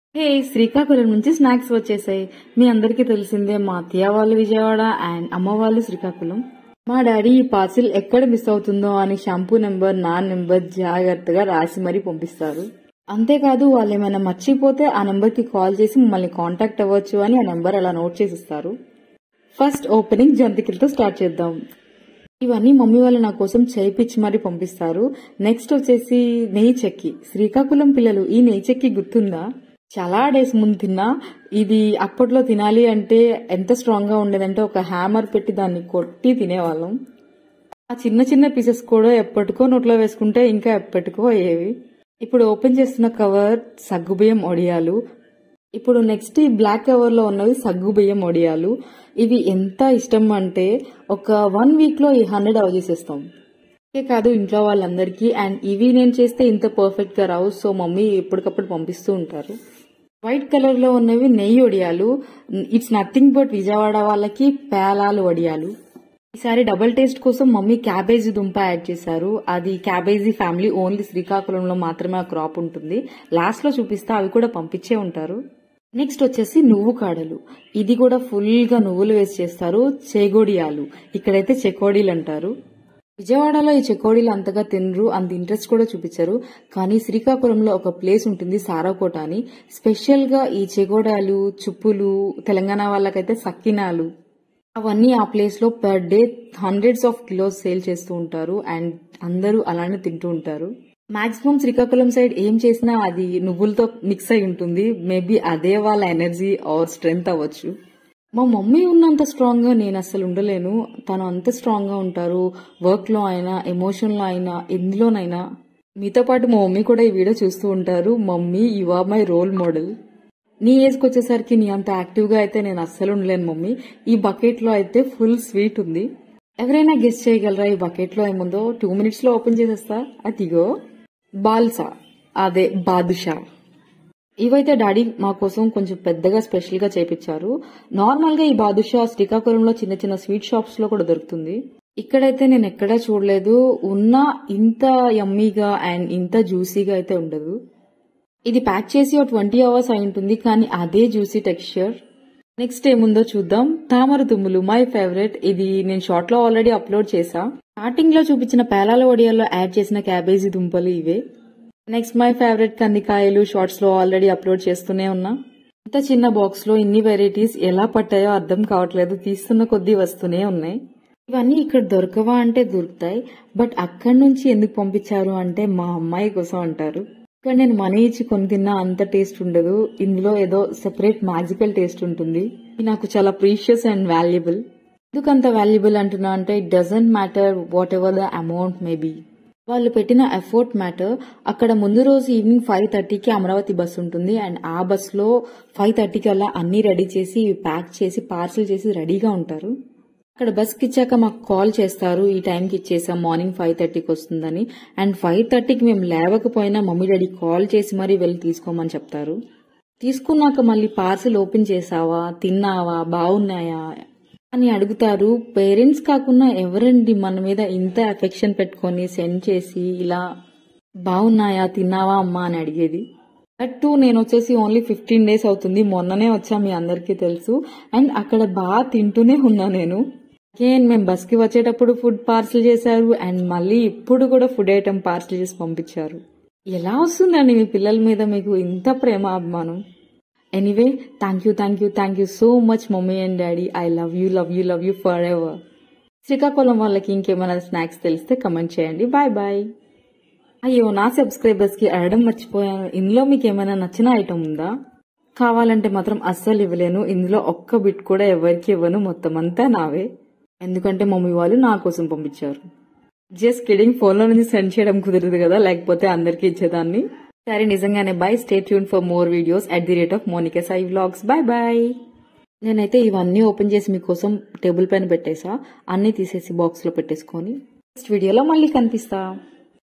హే శ్రీకాకుళం నుంచి స్నాక్స్ వచ్చేసాయి మీ అందరికీ తెలిసిందే మా అత్తయ్య వాళ్ళు విజయవాడ అండ్ అమ్మ వాళ్ళు శ్రీకాకుళం మా డాడీ ఈ పార్సిల్ ఎక్కడ మిస్ అవుతుందో అని షాంపూ నెంబర్ నా నెంబర్ జాగ్రత్తగా రాసి మరీ పంపిస్తారు అంతేకాదు వాళ్ళు ఏమైనా మర్చిపోతే ఆ నెంబర్ కి కాల్ చేసి మమ్మల్ని కాంటాక్ట్ అవ్వచ్చు అని ఆ నెంబర్ అలా నోట్ చేసిస్తారు ఫస్ట్ ఓపెనింగ్ జంతికలతో స్టార్ట్ చేద్దాం ఇవన్నీ మమ్మీ వాళ్ళు నా కోసం చేయించి మరీ పంపిస్తారు నెక్స్ట్ వచ్చేసి నెయ్యి చెక్కి శ్రీకాకుళం పిల్లలు ఈ నెయ్యి చెక్కి గుర్తుందా చాలా డేస్ ముందు తిన్నా ఇది అప్పట్లో తినాలి అంటే ఎంత స్ట్రాంగ్ గా ఉండేదంటే ఒక హ్యామర్ పెట్టి దాన్ని కొట్టి తినేవాళ్ళం ఆ చిన్న చిన్న పీసెస్ కూడా ఎప్పటికో నోట్లో వేసుకుంటే ఇంకా ఎప్పటికో అయ్యేవి ఇప్పుడు ఓపెన్ చేస్తున్న కవర్ సగ్గుబియ్యం ఒడియాలు ఇప్పుడు నెక్స్ట్ ఈ బ్లాక్ కవర్ లో ఉన్నవి సగ్గుబియ్యం ఒడియాలు ఇవి ఎంత ఇష్టం అంటే ఒక వన్ వీక్ లో ఈ హండ్రెడ్ అవ చేసేస్తాం ఇదే కాదు ఇంట్లో వాళ్ళందరికీ అండ్ ఇవి నేను చేస్తే ఇంత పర్ఫెక్ట్ గా రావు సో మమ్మీ ఎప్పటికప్పుడు పంపిస్తూ ఉంటారు వైట్ కలర్ లో ఉన్నవి నెయ్యి వడియాలు ఇట్స్ నథింగ్ బట్ విజయవాడ వాళ్ళకి పేలాలు వడియాలు ఈసారి డబుల్ టేస్ట్ కోసం మమ్మీ క్యాబేజీ దుంప యాడ్ చేశారు అది క్యాబేజీ ఫ్యామిలీ ఓన్లీ శ్రీకాకుళంలో మాత్రమే ఆ క్రాప్ ఉంటుంది లాస్ట్ లో చూపిస్తే అవి కూడా పంపించే ఉంటారు నెక్స్ట్ వచ్చేసి నువ్వు కాడలు ఇది కూడా ఫుల్ గా నువ్వులు వేసి చేస్తారు చేగోడియాలు ఇక్కడైతే చెకోడీలు అంటారు విజయవాడలో ఈ చెకోడీలు అంతగా తినరు అంత ఇంట్రెస్ట్ కూడా చూపించరు కానీ శ్రీకాకుళంలో ఒక ప్లేస్ ఉంటుంది సారాకోట అని స్పెషల్ గా ఈ చెకోడాలు చుప్పులు తెలంగాణ వాళ్ళకైతే సక్కినాలు అవన్నీ ఆ ప్లేస్ లో per day hundreds of kilos sale చేస్తూ ఉంటారు అండ్ అందరూ అలానే తింటూ ఉంటారు మాక్సిమం శ్రీకాకుళం సైడ్ ఏం చేసినా అది నువ్వులతో మిక్స్ అయి ఉంటుంది మేబీ అదే వాళ్ళ ఎనర్జీ ఆర్ స్ట్రెంగ్త్ అవ్వచ్చు మా మమ్మీ ఉన్నంత స్ట్రాంగ్ గా నేను అసలు ఉండలేను తను అంత స్ట్రాంగ్ గా ఉంటారు వర్క్ లో అయినా ఎమోషన్ లో అయినా ఎందులోనైనా మీతో పాటు మా మమ్మీ కూడా ఈ వీడియో చూస్తూ ఉంటారు mummy you are my role model నీ ఏజ్కి వచ్చేసరికి నీ అంత యాక్టివ్ గా అయితే నేను అస్సలు ఉండలేను మమ్మీ ఈ బకెట్ లో అయితే ఫుల్ స్వీట్ ఉంది ఎవరైనా గెస్ట్ చేయగలరా ఈ బకెట్ లో ఏముందో టూ మినిట్స్ లో ఓపెన్ చేసేస్తా అదిగో బాల్సా అదే బాదుషా ఇవైతే డాడీ మా కోసం కొంచెం పెద్దగా స్పెషల్ గా చేపించారు నార్మల్ గా ఈ బాదుషా శ్రీకాకుళంలో చిన్న చిన్న స్వీట్ షాప్స్ లో కూడా దొరుకుతుంది ఇక్కడైతే నేను ఎక్కడా చూడలేదు ఉన్న ఇంత యమ్మీగా అండ్ ఇంత జ్యూసీగా అయితే ఉండదు ఇది ప్యాక్ చేసి ఒక ట్వంటీ అవర్స్ అయి ఉంటుంది కానీ అదే జ్యూసీ టెక్స్చర్ నెక్స్ట్ ఏముందో చూద్దాం తామర తుమ్ములు మై ఫేవరెట్ ఇది నేను షార్ట్ లో ఆల్రెడీ అప్లోడ్ చేసా స్టార్టింగ్ లో చూపించిన పేలాల వడియాల్లో యాడ్ చేసిన క్యాబేజీ దుంపలు ఇవే నెక్స్ట్ మై ఫేవరెట్ కందికాయలు షార్ట్స్ లో ఆల్రెడీ అప్లోడ్ చేస్తూనే ఉన్నా ఇంత చిన్న బాక్స్ లో ఇన్ని వెరైటీస్ ఎలా పట్టాయో అర్థం కావట్లేదు తీస్తున్న కొద్దీ వస్తూనే ఉన్నాయి ఇవన్నీ ఇక్కడ దొరకవా అంటే దొరుకుతాయి బట్ అక్కడి నుంచి ఎందుకు పంపించారు అంటే మా అమ్మాయి కోసం అంటారు ఇక్కడ నేను మనీ ఇచ్చి కొని తిన్నా అంత టేస్ట్ ఉండదు ఇందులో ఏదో సెపరేట్ మ్యాజికల్ టేస్ట్ ఉంటుంది ఇది నాకు చాలా ప్రీషియస్ అండ్ వాల్యుబుల్ ఎందుకు అంత వాల్యుబుల్ అంటున్నా అంటే it doesn't matter whatever the amount maybe వాళ్ళు పెట్టిన ఎఫర్ట్ మ్యాటర్ అక్కడ ముందు రోజు ఈవినింగ్ ఫైవ్ థర్టీకి అమరావతి బస్ ఉంటుంది అండ్ ఆ బస్ లో ఫైవ్ థర్టీకి అలా అన్ని రెడీ చేసి ప్యాక్ చేసి పార్సిల్ చేసి రెడీగా ఉంటారు అక్కడ బస్కి ఇచ్చాక మాకు కాల్ చేస్తారు ఈ టైంకి ఇచ్చేసాం మార్నింగ్ ఫైవ్ థర్టీకి వస్తుందని అండ్ ఫైవ్ థర్టీకి మేము లేవకపోయినా మమ్మీ డాడీ కాల్ చేసి మరీ వెళ్ళి తీసుకోమని చెప్తారు తీసుకున్నాక మళ్ళీ పార్సిల్ ఓపెన్ చేసావా తిన్నావా బాగున్నాయా అని అడుగుతారు పేరెంట్స్ కాకుండా ఎవరండి మన మీద ఇంత అఫెక్షన్ పెట్టుకొని సెండ్ చేసి ఇలా బాగున్నాయా తిన్నావా అమ్మా అని అడిగేది టూ నేను వచ్చేసి ఓన్లీ ఫిఫ్టీన్ డేస్ అవుతుంది మొన్ననే వచ్చా మీ అందరికీ తెలుసు అండ్ అక్కడ బాగా తింటూనే ఉన్నా నేను అగైన్ మేము బస్కి వచ్చేటప్పుడు ఫుడ్ పార్సిల్ చేశారు అండ్ మళ్ళీ ఇప్పుడు కూడా ఫుడ్ ఐటమ్ పార్సిల్ చేసి పంపించారు ఎలా వస్తుందండి మీ పిల్లల మీద మీకు ఇంత ప్రేమ అభిమానం anyway thank you thank you thank you so much mummy and daddy I love you love you love you forever Srikakulam వాళ్ళకి ఇంకేమైనా స్నాక్స్ తెలిస్తే కమెంట్ చేయండి బాయ్ బాయ్ అయ్యో నా సబ్స్క్రైబర్స్ కి అడగడం మర్చిపోయాను ఇందులో మీకు ఏమైనా నచ్చిన ఐటమ్ ఉందా కావాలంటే మాత్రం అస్సలు ఇవ్వలేను ఇందులో ఒక్క బిట్ కూడా ఎవరికి ఇవ్వను మొత్తం అంతా నావే ఎందుకంటే మమ్మీ వాళ్ళు నా కోసం పంపించారు జస్ట్ కిడింగ్ ఫోన్లో నుంచి సెండ్ చేయడం కుదరదు కదా లేకపోతే అందరికీ ఇచ్చేదాన్ని సరే నిజంగానే bye stay tune for more videos at the rate of Monika Sai vlogs bye bye నేనైతే ఇవన్నీ ఓపెన్ చేసి మీకోసం టేబుల్ పైన పెట్టేసా అన్ని తీసేసి బాక్స్ లో పెట్టేసుకొని నెక్స్ట్ వీడియోలో మళ్ళీ కనిపిస్తా